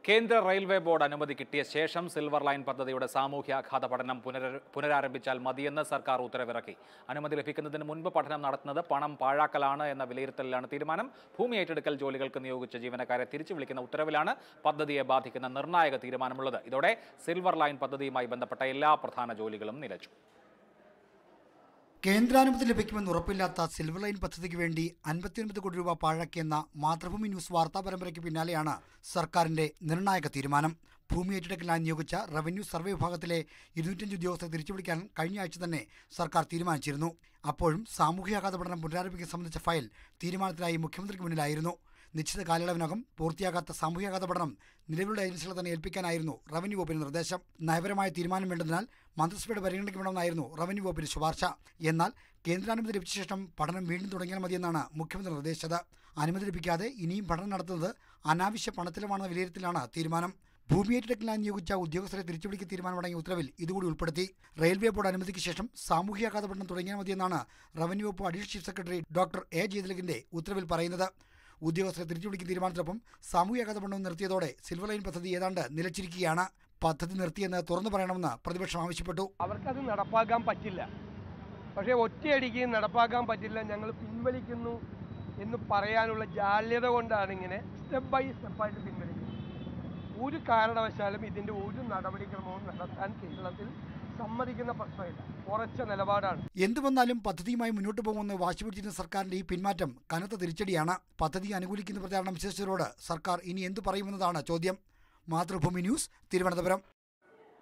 കേന്ദ്ര railway board അനുമതി കിട്ടിയ ശേഷം സിൽവർ ലൈൻ പദ്ധതിയുടെ സാമൂഹ്യാഘാത പഠനം പുനര പുനരാരംഭിച്ചാൽ മതിയെന്ന് സർക്കാർ ഉത്തരവിറക്കി അനുമതി ലഭിക്കുന്നതിന് മുൻപ് പഠനം നടത്തുന്നത് പണം പാഴാക്കലാണ് എന്ന വിലയിരുത്തലിലാണ് തീരുമാനം ഭൂമി ഏറ്റെടുക്കൽ ജോലികൾക്ക് നിയോഗിച്ച ജീവനക്കാരെ തിരിച്ചു വിളിക്കുന്ന ഉത്തരവിലാണ് പദ്ധതിയെ ബാധിക്കുന്ന നിർണായക തീരുമാനമുള്ളത് ഇതോടെ സിൽവർ ലൈൻ പദ്ധതിയുമായി ബന്ധപ്പെട്ട എല്ലാ പ്രധാന ജോലികളും നിലച്ചു കേന്ദ്രാനുമതി ലഭിക്കുമെന്ന് ഉറപ്പില്ലാത്ത സിൽവർ ലൈൻ പദ്ധതിക്ക് വേണ്ടി അൻപത്തിയൊൻപത് കോടി രൂപ പാഴാക്കിയെന്ന മാതൃഭൂമി ന്യൂസ് വാർത്താ പരമ്പരയ്ക്ക് പിന്നാലെയാണ് സർക്കാരിന്റെ നിർണായക തീരുമാനം ഭൂമി ഏറ്റെടുക്കലായി നിയോഗിച്ച റവന്യൂ സർവേ വിഭാഗത്തിലെ ഇരുന്നൂറ്റഞ്ച് ഉദ്യോഗസ്ഥരെ തിരിച്ചുപിടിക്കാൻ കഴിഞ്ഞ ആഴ്ച തന്നെ സർക്കാർ തീരുമാനിച്ചിരുന്നു അപ്പോഴും സാമൂഹ്യാഘാത പഠനം പുനരാരംഭിക്കുക സംബന്ധിച്ച ഫയൽ തീരുമാനത്തിനായി മുഖ്യമന്ത്രിക്ക് മുന്നിലായിരുന്നു നിശ്ചിത കാലയളവിനകം പൂർത്തിയാകാത്ത സാമൂഹ്യാഘാത പഠനം നിലവിലുള്ള ഏജൻസികളെ തന്നെ ഏൽപ്പിക്കാനായിരുന്നു റവന്യൂ വകുപ്പിന് നിർദ്ദേശം നയപരമായ തീരുമാനം വേണ്ടതിനാൽ മന്ത്രിസഭയുടെ പരിഗണനയ്ക്ക് വേണമെന്നായിരുന്നു റവന്യൂ വകുപ്പിന് ശുപാർശ എന്നാൽ കേന്ദ്രാനുമതി ലഭിച്ച ശേഷം പഠനം വീണ്ടും തുടങ്ങിയാൽ മതിയെന്നാണ് മുഖ്യമന്ത്രി നിർദ്ദേശിച്ചത് അനുമതി ലഭിക്കാതെ ഇനിയും പഠനം നടത്തുന്നത് അനാവശ്യ പണത്തിലുമാണെന്ന വിലയിരുത്തലാണ് തീരുമാനം ഭൂമി ഏറ്റെടുക്കലായി നിയോഗിച്ച ഉദ്യോഗസ്ഥരെ തിരിച്ചുപിടിക്കുക തീരുമാനമടങ്ങിയ ഉത്തരവിൽ ഇതുകൂടി ഉൾപ്പെടുത്തി റെയിൽവേ ബോർഡ് അനുമതിക്ക് ശേഷം സാമൂഹ്യാഘാത പഠനം തുടങ്ങിയാൽ മതിയെന്നാണ് റവന്യൂ വകുപ്പ് additional chief secretary doctor A ജയതിലകിന്റെ ഉത്തരവിൽ പറയുന്നത് ഉദ്യോഗസ്ഥരെ തിരിച്ചുപിടിക്കുന്ന തീരുമാനത്തിനൊപ്പം സാമൂഹ്യാഘാത പഠനം നിർത്തിയതോടെ സിൽവർ ലൈൻ പദ്ധതി ഏതാണ്ട് നിലച്ചിരിക്കുകയാണ് പദ്ധതി നിർത്തിയെന്ന് തുറന്നു പറയണമെന്ന് പ്രതിപക്ഷം ആവശ്യപ്പെട്ടു അവർക്കത് നടപ്പാക്കാൻ പറ്റില്ല പക്ഷേ ഒറ്റയടിക്ക് നടപ്പാക്കാൻ പറ്റില്ല ഞങ്ങൾ പിൻവലിക്കുന്നു എന്ന് പറയാനുള്ള ജാള്യത കൊണ്ടാണ് ഇങ്ങനെ സ്റ്റെപ്പ് ബൈ സ്റ്റെപ്പായിട്ട് പിൻവലിക്കുന്നത് ഒരു കാരണവശാലും ഇതിൻ്റെ ഒരു നടപടിക്രമവും നടത്താൻ കേരളത്തിൽ സമ്മതിക്കുന്ന പ്രശ്നമില്ല ഉറച്ച നിലപാടാണ് എന്തു വന്നാലും പദ്ധതിയുമായി മുന്നോട്ട് പോകുമെന്ന് വാശി പിടിച്ചിരുന്ന സർക്കാരിന്റെ ഈ പിന്മാറ്റം കനത്ത തിരിച്ചടിയാണ് പദ്ധതി അനുകൂലിക്കുന്ന പ്രചാരണം വിശ്വസിച്ചവരോട് സർക്കാർ ഇനി എന്തു പറയുമെന്നതാണ് ചോദ്യം മാതൃഭൂമി ന്യൂസ് തിരുവനന്തപുരം